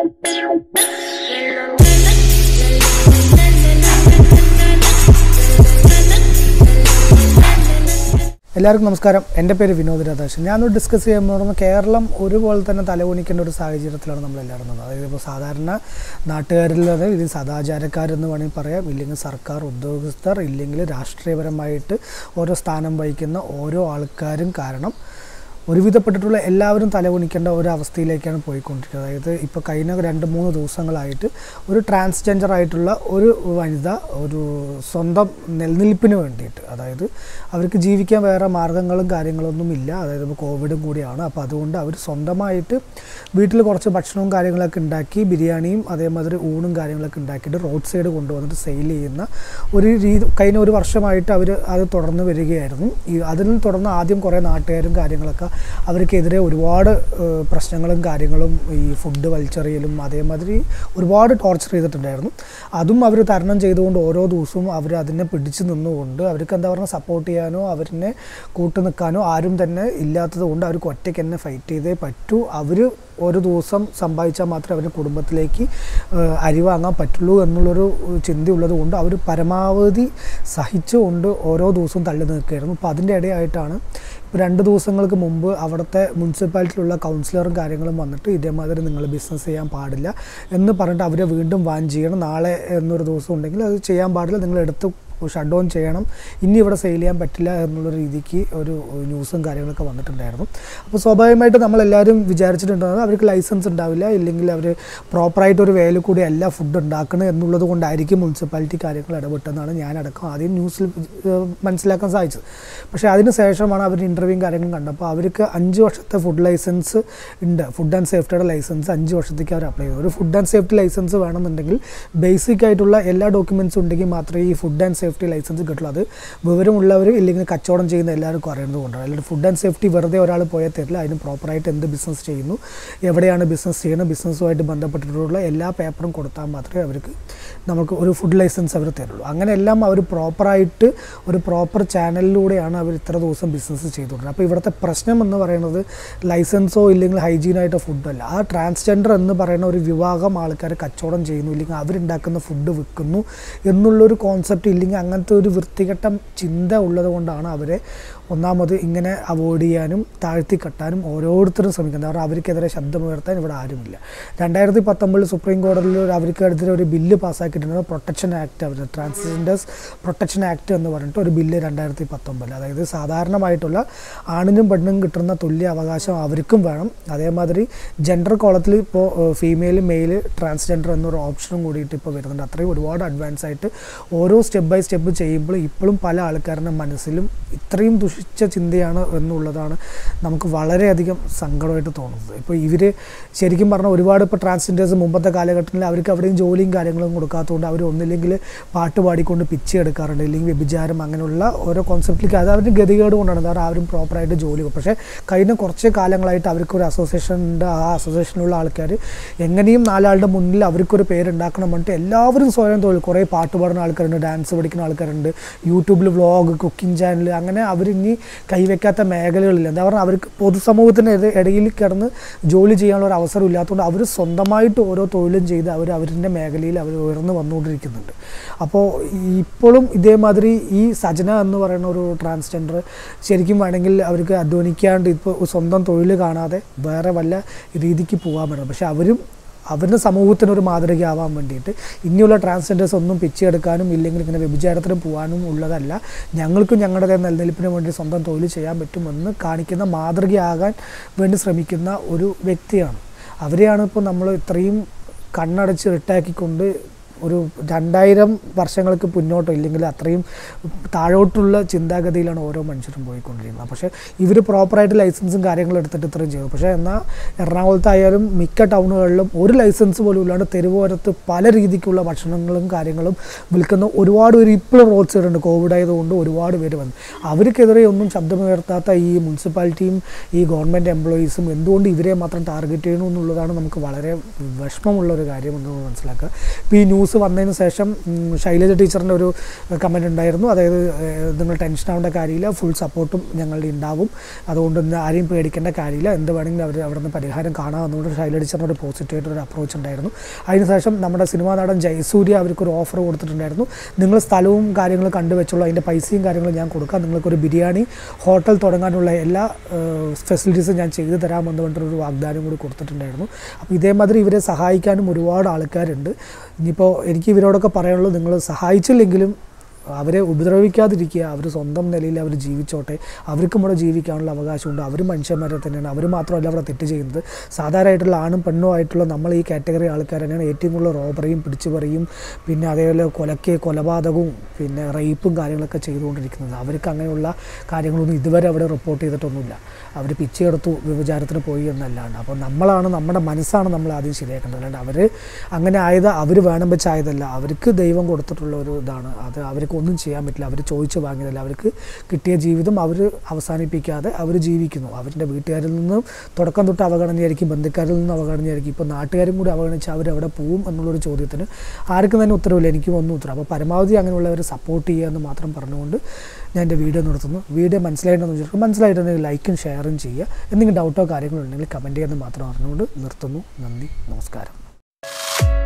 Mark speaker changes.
Speaker 1: എല്ലാവർക്കും നമസ്കാരം എൻ്റെ പേര് വിനോദ് രാധാകൃഷ്ണൻ ഞാനൊന്ന് ഡിസ്കസ് ചെയ്യാൻ പോകുന്നത് കേരളം ഒരുപോലെ തന്നെ തലകുനിക്കേണ്ട ഒരു സാഹചര്യത്തിലാണ് നമ്മൾ എല്ലാവരും നിന്നത് അതായത് ഇപ്പോൾ സാധാരണ നാട്ടുകാരിൽ നിന്ന് ഇത് സദാചാരക്കാരെന്ന് വേണമെങ്കിൽ പറയാം ഇല്ലെങ്കിൽ സർക്കാർ ഉദ്യോഗസ്ഥർ ഇല്ലെങ്കിൽ രാഷ്ട്രീയപരമായിട്ട് ഓരോ സ്ഥാനം വഹിക്കുന്ന ഓരോ ആൾക്കാരും കാരണം ഒരുവിധപ്പെട്ടിട്ടുള്ള എല്ലാവരും തലകുനിക്കേണ്ട ഒരു അവസ്ഥയിലേക്കാണ് പോയിക്കൊണ്ടിരിക്കുന്നത് അതായത് ഇപ്പോൾ കഴിഞ്ഞ രണ്ട് മൂന്ന് ദിവസങ്ങളായിട്ട് ഒരു ട്രാൻസ്ജെൻഡർ ആയിട്ടുള്ള ഒരു വനിത ഒരു സ്വന്തം നിലനിൽപ്പിന് വേണ്ടിയിട്ട് അതായത് അവർക്ക് ജീവിക്കാൻ വേറെ മാർഗ്ഗങ്ങളും കാര്യങ്ങളൊന്നും ഇല്ല അതായത് ഇപ്പോൾ കോവിഡും കൂടിയാണ് അപ്പോൾ അതുകൊണ്ട് അവർ സ്വന്തമായിട്ട് വീട്ടിൽ കുറച്ച് ഭക്ഷണവും കാര്യങ്ങളൊക്കെ ഉണ്ടാക്കി ബിരിയാണിയും അതേമാതിരി ഊണും കാര്യങ്ങളൊക്കെ ഉണ്ടാക്കിയിട്ട് റോഡ് സൈഡ് കൊണ്ടുവന്നിട്ട് സെയിൽ ചെയ്യുന്ന ഒരു രീതി കഴിഞ്ഞ ഒരു വർഷമായിട്ട് അവർ അത് തുടർന്ന് വരികയായിരുന്നു ഈ അതിൽ തുടർന്ന് ആദ്യം കുറേ നാട്ടുകാരും കാര്യങ്ങളൊക്കെ അവർക്കെതിരെ ഒരുപാട് ഏഹ്, പ്രശ്നങ്ങളും കാര്യങ്ങളും ഈ ഫുഡ് വലിച്ചെറിയലും അതേമാതിരി ഒരുപാട് ടോർച്ചർ ചെയ്തിട്ടുണ്ടായിരുന്നു അതും അവർ തരണം ചെയ്തുകൊണ്ട് ഓരോ ദിവസവും അവർ അതിനെ പിടിച്ചു നിന്നുകൊണ്ട് അവർക്ക് എന്താ പറയുക സപ്പോർട്ട് ചെയ്യാനോ അവരിനെ കൂട്ടു നിൽക്കാനോ ആരും തന്നെ ഇല്ലാത്തത് കൊണ്ട് അവർക്ക് ഒറ്റയ്ക്ക് തന്നെ ഫൈറ്റ് ചെയ്തേ പറ്റൂ അവർ ഒരു ദിവസം സമ്പാദിച്ചാൽ മാത്രമേ അവരുടെ കുടുംബത്തിലേക്ക് ഏഹ്, അരി വാങ്ങാൻ പറ്റുള്ളൂ എന്നുള്ളൊരു ചിന്തയുള്ളത് കൊണ്ട് അവർ പരമാവധി സഹിച്ചുകൊണ്ട് ഓരോ ദിവസവും തള്ളി നിൽക്കുകയായിരുന്നു അപ്പോൾ അതിൻ്റെ ഇടയായിട്ടാണ് ഇപ്പോൾ രണ്ട് ദിവസങ്ങൾക്ക് മുമ്പ് അവിടുത്തെ മുനിസിപ്പാലിറ്റിയിലുള്ള കൗൺസിലറും കാര്യങ്ങളും വന്നിട്ട് ഇതേമാതിരി നിങ്ങൾ ബിസിനസ് ചെയ്യാൻ പാടില്ല എന്ന് പറഞ്ഞിട്ട് അവരെ വീണ്ടും വാൻ ചെയ്യണം നാളെ എന്നൊരു ദിവസം ഉണ്ടെങ്കിൽ അത് ചെയ്യാൻ പാടില്ല നിങ്ങൾ എടുത്ത് ഷട്ട് ഡൗൺ ചെയ്യണം ഇനി ഇവിടെ സെയിൽ ചെയ്യാൻ പറ്റില്ല എന്നുള്ള രീതിക്ക് ഒരു ന്യൂസും കാര്യങ്ങളൊക്കെ വന്നിട്ടുണ്ടായിരുന്നു അപ്പോൾ സ്വാഭാവികമായിട്ട് നമ്മളെല്ലാവരും വിചാരിച്ചിട്ടുണ്ടാകുന്നത് അവർക്ക് ലൈസൻസ് ഉണ്ടാവില്ല ഇല്ലെങ്കിൽ അവർ പ്രോപ്പറായിട്ട് ഒരു വേല കൂടി അല്ല ഫുഡ് ഉണ്ടാക്കുന്നത് എന്നുള്ളത് കൊണ്ടായിരിക്കും മുനിസിപ്പാലിറ്റി കാര്യങ്ങൾ ഇടപെട്ടെന്നാണ് ഞാനടക്കം ആദ്യം ന്യൂസിൽ ഏഹ്, മനസ്സിലാക്കാൻ സാധിച്ചത് പക്ഷേ അതിന് ശേഷമാണ് അവർ ഇൻ്റർവ്യൂവും കാര്യങ്ങളും കണ്ടപ്പോൾ അവർക്ക് അഞ്ച് വർഷത്തെ ഫുഡ് ലൈസൻസ് ഉണ്ട് ഫുഡ് ആൻഡ് സേഫ്റ്റിയുടെ ലൈസൻസ് അഞ്ച് വർഷത്തേക്ക് അവർ അപ്ലൈ ചെയ്തു ഒരു ഫുഡ് ആൻഡ് സേഫ്റ്റി ലൈസൻസ് വേണമെന്നുണ്ടെങ്കിൽ ബേസിക് ആയിട്ടുള്ള എല്ലാ ഡോക്യുമെൻറ്റ്സും ഉണ്ടെങ്കിൽ മാത്രമേ ഈ ഫുഡ് ആൻഡ് സേഫ്റ്റി ലൈസൻസ് കിട്ടുള്ളൂ അത് വിവരമുള്ളവർ ഇല്ലെങ്കിൽ കച്ചവടം ചെയ്യുന്ന എല്ലാവർക്കും അറിയുന്നത് കൊണ്ടാണ് അല്ലാണ്ട് ഫുഡ് ആൻഡ് സേഫ്റ്റി വെറുതെ ഒരാൾ പോയാൽ തരില്ല അതിന് പ്രോപ്പറായിട്ട് എന്ത് ബിസിനസ് ചെയ്യുന്നു എവിടെയാണ് ബിസിനസ് ചെയ്യുന്നത് ബിസിനസ്സുമായിട്ട് ബന്ധപ്പെട്ടിട്ടുള്ള എല്ലാ പേപ്പറും കൊടുത്താൽ മാത്രമേ അവർക്ക് നമുക്ക് ഒരു ഫുഡ് ലൈസൻസ് അവർ തരുള്ളൂ അങ്ങനെ എല്ലാം അവർ പ്രോപ്പറായിട്ട് ഒരു പ്രോപ്പർ ചാനലിലൂടെയാണ് അവർ ഇത്ര ദിവസം ബിസിനസ് ചെയ്തുകൊണ്ടിരുന്നത് അപ്പോൾ ഇവിടുത്തെ പ്രശ്നം എന്ന് പറയുന്നത് ലൈസൻസോ ഇല്ലെങ്കിൽ ഹൈജീനായിട്ടോ ഫുഡല്ല ആ ട്രാൻസ്ജെൻഡർ എന്ന് പറയുന്ന ഒരു വിഭാഗം ആൾക്കാർ കച്ചവടം ചെയ്യുന്നു ഇല്ലെങ്കിൽ അവരുണ്ടാക്കുന്ന ഫുഡ് വിൽക്കുന്നു എന്നുള്ളൊരു കോൺസെപ്റ്റ് ഇല്ലെങ്കിൽ അങ്ങനത്തെ ഒരു വൃത്തികെട്ട ചിന്ത ഉള്ളത് കൊണ്ടാണ് അവരെ ഒന്നാമത് ഇങ്ങനെ അവോയ്ഡ് ചെയ്യാനും താഴ്ത്തി കെട്ടാനും ഓരോരുത്തരും ശ്രമിക്കുന്നത് കാരണം അവർക്കെതിരെ ശബ്ദമുയർത്താൻ ഇവിടെ ആരുമില്ല രണ്ടായിരത്തി പത്തൊമ്പതിൽ സുപ്രീം കോടതിയിൽ ഒരു അവർക്കെതിരെ ഒരു ബില്ല് പാസ്സാക്കിയിട്ടുണ്ട് പ്രൊട്ടക്ഷൻ ആക്ട് അവർ ട്രാൻസ്ജെൻഡേഴ്സ് പ്രൊട്ടക്ഷൻ ആക്ട് എന്ന് പറഞ്ഞിട്ട് ഒരു ബില്ല് രണ്ടായിരത്തി പത്തൊമ്പതിൽ അതായത് സാധാരണമായിട്ടുള്ള ആണിനും പെണ്ണിനും കിട്ടുന്ന തുല്യ അവകാശം അവർക്കും വേണം അതേമാതിരി ജെൻഡർ കോളത്തിൽ ഇപ്പോൾ ഫീമെയിൽ മെയിൽ ട്രാൻസ്ജെൻഡർ എന്നൊരു ഓപ്ഷനും കൂടിയിട്ട് ഇപ്പോൾ വരുന്നുണ്ട് അത്രയും ഒരുപാട് അഡ്വാൻസ് ആയിട്ട് ഓരോ സ്റ്റെപ്പ് ബൈ സ്റ്റെപ്പ് ചെയ്യുമ്പോൾ ഇപ്പോഴും പല ആൾക്കാരുടെ മനസ്സിലും ഇത്രയും ദുഷിച്ച ചിന്തയാണ് എന്നുള്ളതാണ് നമുക്ക് വളരെയധികം സങ്കടമായിട്ട് തോന്നുന്നത് ഇപ്പോൾ ഇവർ ശരിക്കും പറഞ്ഞാൽ ഒരുപാട് ഇപ്പോൾ ട്രാൻസ്ജെൻഡേഴ്സ് മുമ്പത്തെ കാലഘട്ടത്തിൽ അവർക്ക് അവിടെയും ജോലിയും കാര്യങ്ങളും കൊടുക്കാത്തതുകൊണ്ട് അവർ ഒന്നില്ലെങ്കിൽ പാട്ട് പാടിക്കൊണ്ട് പിച്ച് എടുക്കാറുണ്ട് ഇല്ലെങ്കിൽ വ്യഭിചാരം അങ്ങനെയുള്ള ഓരോ കോൺസെപ്റ്റിലേക്ക് അത് അവരുടെ ഗതികേട് കൊണ്ടാണ് കാരണം ആരും പ്രോപ്പറായിട്ട് ജോലി കൊടുക്കും. പക്ഷേ കഴിഞ്ഞ കുറച്ച് കാലങ്ങളായിട്ട് അവർക്ക് ഒരു അസോസിയേഷൻ ഉണ്ട് ആ അസോസിയേഷനിലുള്ള ആൾക്കാർ എങ്ങനെയും നാലാളുടെ മുന്നിൽ അവർക്കൊരു പേരുണ്ടാക്കണം പറഞ്ഞിട്ട് എല്ലാവരും സ്വയം തൊഴിൽ കുറേ പാട്ട് പാടുന്ന ആൾക്കാരുണ്ട് ഡാൻസ് പഠിക്കുന്ന ആൾക്കാരുണ്ട് യൂട്യൂബിൽ വ്ളോഗ് കുക്കിംഗ് ചാനൽ അങ്ങനെ അവരിനി കൈവയ്ക്കാത്ത മേഖലകളില്ല എന്താ പറഞ്ഞാൽ അവർക്ക് പൊതുസമൂഹത്തിന് ഇട- ഇടയിൽ കിടന്ന് ജോലി ചെയ്യാനുള്ള ഒരു അവസരം ഇല്ലാത്തതുകൊണ്ട് അവർ സ്വന്തമായിട്ട് ഓരോ തൊഴിലും ചെയ്ത് അവർ അവരുടെ മേഖലയിൽ അവർ ഉയർന്നു വന്നുകൊണ്ടിരിക്കുന്നുണ്ട് അപ്പോൾ ഇപ്പോഴും ഇതേമാതിരി ഈ സജന എന്ന് പറയുന്ന ഒരു ട്രാൻസ്ജെൻഡർ ശരിക്കും വേണമെങ്കിൽ അവർക്ക് അധ്വാനിക്കാണ്ട് ഇപ്പോൾ സ്വന്തം തൊഴിൽ കാണാതെ വേറെ വല്ല രീതിക്ക് പോകാൻ പറ്റും പക്ഷെ അവരും അവരുടെ സമൂഹത്തിന് ഒരു മാതൃകയാവാൻ വേണ്ടിയിട്ട് ഇനിയുള്ള ട്രാൻസ്ജെൻഡേഴ്സ് ഒന്നും പിച്ചെടുക്കാനും ഇല്ലെങ്കിൽ ഇങ്ങനെ വ്യഭിചാരത്തിന് പോകാനും ഉള്ളതല്ല ഞങ്ങൾക്കും ഞങ്ങളുടെ നിലനിൽപ്പിന് വേണ്ടി സ്വന്തം തൊഴിൽ ചെയ്യാൻ പറ്റുമെന്ന് കാണിക്കുന്ന മാതൃകയാകാൻ വേണ്ടി ശ്രമിക്കുന്ന ഒരു വ്യക്തിയാണ് അവരെയാണ് ഇപ്പോൾ നമ്മൾ ഇത്രയും കണ്ണടച്ച് ഇട്ടാക്കിക്കൊണ്ട് ഒരു രണ്ടായിരം വർഷങ്ങൾക്ക് മുന്നോട്ടോ ഇല്ലെങ്കിൽ അത്രയും താഴോട്ടുള്ള ചിന്താഗതിയിലാണ് ഓരോ മനുഷ്യരും പോയിക്കൊണ്ടിരിക്കുന്നത് പക്ഷേ ഇവർ പ്രോപ്പറായിട്ട് ലൈസൻസും കാര്യങ്ങളും എടുത്തിട്ട് ഇത്രയും ചെയ്തു പക്ഷേ എന്നാൽ എറണാകുളത്തായാലും മിക്ക ടൗണുകളിലും ഒരു ലൈസൻസ് പോലും ഇല്ലാണ്ട് തെരുവോരത്ത് പല രീതിക്കുള്ള ഭക്ഷണങ്ങളും കാര്യങ്ങളും വിൽക്കുന്ന ഒരുപാട് പേര് ഇപ്പോഴും റോഡ് സൈഡ് ഉണ്ട് കോവിഡ് ആയതുകൊണ്ട് ഒരുപാട് പേര് വന്നു അവർക്കെതിരെ ഒന്നും ശബ്ദമുയർത്താത്ത ഈ മുനിസിപ്പാലിറ്റിയും ഈ ഗവൺമെൻറ് എംപ്ലോയീസും എന്തുകൊണ്ട് ഇവരെ മാത്രം ടാർഗറ്റ് ചെയ്യണു എന്നുള്ളതാണ് നമുക്ക് വളരെ വിഷമമുള്ള ഒരു കാര്യം എന്ന് മനസ്സിലാക്കുക ഇപ്പോൾ ഈ ന്യൂസ് കേസ് വന്നതിന് ശേഷം ഉം, ശൈലജ ടീച്ചറിൻ്റെ ഒരു കമൻറ്റ് ഉണ്ടായിരുന്നു അതായത് ഏഹ്, നിങ്ങൾ ടെൻഷൻ ആവേണ്ട കാര്യമില്ല ഫുൾ സപ്പോർട്ടും ഞങ്ങളുടെ ഉണ്ടാവും അതുകൊണ്ട് ഇന്ന് ആരെയും പേടിക്കേണ്ട കാര്യമില്ല എന്ത് വേണമെങ്കിലും അവർ അവിടെ നിന്ന് പരിഹാരം കാണാമെന്നുകൊണ്ട് ശൈലജ ടീച്ചറിനോട് പോസിറ്റീവായിട്ടൊരു അപ്രോച്ച് ഉണ്ടായിരുന്നു അതിനുശേഷം നമ്മുടെ സിനിമാ നടൻ ജയസൂര്യ അവർക്കൊരു ഓഫർ കൊടുത്തിട്ടുണ്ടായിരുന്നു നിങ്ങൾ സ്ഥലവും കാര്യങ്ങളും കണ്ടുവെച്ചുള്ള അതിൻ്റെ പൈസയും കാര്യങ്ങളും ഞാൻ കൊടുക്കാം നിങ്ങൾക്കൊരു ബിരിയാണി ഹോട്ടൽ തുടങ്ങാനുള്ള എല്ലാ ഫെസിലിറ്റീസും ഞാൻ ചെയ്തു തരാമെന്ന് പറഞ്ഞിട്ടൊരു വാഗ്ദാനം കൂടി കൊടുത്തിട്ടുണ്ടായിരുന്നു അപ്പോൾ ഇതേമാതിരി ഇവരെ സഹായിക്കാനും ഒരുപാട് ആൾക്കാരുണ്ട് ഇനിയിപ്പോൾ എനിക്ക് ഇവരോടൊക്കെ പറയാനുള്ളത് നിങ്ങൾ സഹായിച്ചില്ലെങ്കിലും അവരെ ഉപദ്രവിക്കാതിരിക്കുക അവർ സ്വന്തം നിലയിൽ അവർ ജീവിച്ചോട്ടെ അവർക്കും ഇവിടെ ജീവിക്കാനുള്ള അവകാശമുണ്ട് അവർ മനുഷ്യന്മാരെ തന്നെയാണ് അവർ മാത്രമല്ല അവിടെ തെറ്റ് ചെയ്യുന്നത് സാധാരണയായിട്ടുള്ള ആണും പെണ്ണും ആയിട്ടുള്ള നമ്മൾ ഈ കാറ്റഗറി ആൾക്കാർ തന്നെയാണ് ഏറ്റവും കൂടുതൽ റോബറിയും പിടിച്ചുപറിയും പിന്നെ അതേപോലെ കൊലക്ക് കൊലപാതകവും പിന്നെ റേപ്പും കാര്യങ്ങളൊക്കെ ചെയ്തുകൊണ്ടിരിക്കുന്നത് അവർക്ക് അങ്ങനെയുള്ള കാര്യങ്ങളൊന്നും ഇതുവരെ അവിടെ റിപ്പോർട്ട് ചെയ്തിട്ടൊന്നുമില്ല അവർ പിച്ചെടുത്തു വ്യഭിചാരത്തിന് പോയി എന്നല്ലാണ്ട് അപ്പോൾ നമ്മളാണ് നമ്മുടെ മനസ്സാണ് നമ്മൾ ആദ്യം ശരിയാക്കേണ്ടത് അല്ലാണ്ട് അവർ അങ്ങനെ ആയത് അവർ വേണം വെച്ചായതല്ല അവർക്ക് ദൈവം കൊടുത്തിട്ടുള്ള ഒരു ഇതാണ് അത് അവർക്ക് ഒന്നും ചെയ്യാൻ പറ്റില്ല അവർ ചോദിച്ച് വാങ്ങിയതല്ല അവർക്ക് കിട്ടിയ ജീവിതം അവർ അവസാനിപ്പിക്കാതെ അവർ ജീവിക്കുന്നു അവരുടെ വീട്ടുകാരിൽ നിന്നും തുടക്കം തൊട്ട് അവഗണനയായിരിക്കും ബന്ധുക്കാരിൽ നിന്ന് അവഗണനയായിരിക്കും ഇപ്പോൾ നാട്ടുകാരും കൂടി അവഗണിച്ച് അവരെവിടെ പോവും എന്നുള്ളൊരു ചോദ്യത്തിന് ആർക്കും തന്നെ ഉത്തരവില്ല എനിക്കും ഒന്നും ഉത്തരം അപ്പോൾ പരമാവധി അങ്ങനെയുള്ളവർ സപ്പോർട്ട് ചെയ്യുക എന്ന് മാത്രം പറഞ്ഞുകൊണ്ട് ഞാൻ എൻ്റെ വീഡിയോ നിർത്തുന്നു വീഡിയോ മനസ്സിലായിട്ടുണ്ടെന്ന് വിചാരിക്കും മനസ്സിലായിട്ടുണ്ടെങ്കിൽ ലൈക്കും ഷെയറും ചെയ്യുക എന്തെങ്കിലും ഡൗട്ടോ കാര്യങ്ങളോ ഉണ്ടെങ്കിൽ കമൻറ്റ് ചെയ്യാമെന്ന് മാത്രം അറിഞ്ഞുകൊണ്ട് നിർത്തുന്നു നന്ദി നമസ്കാരം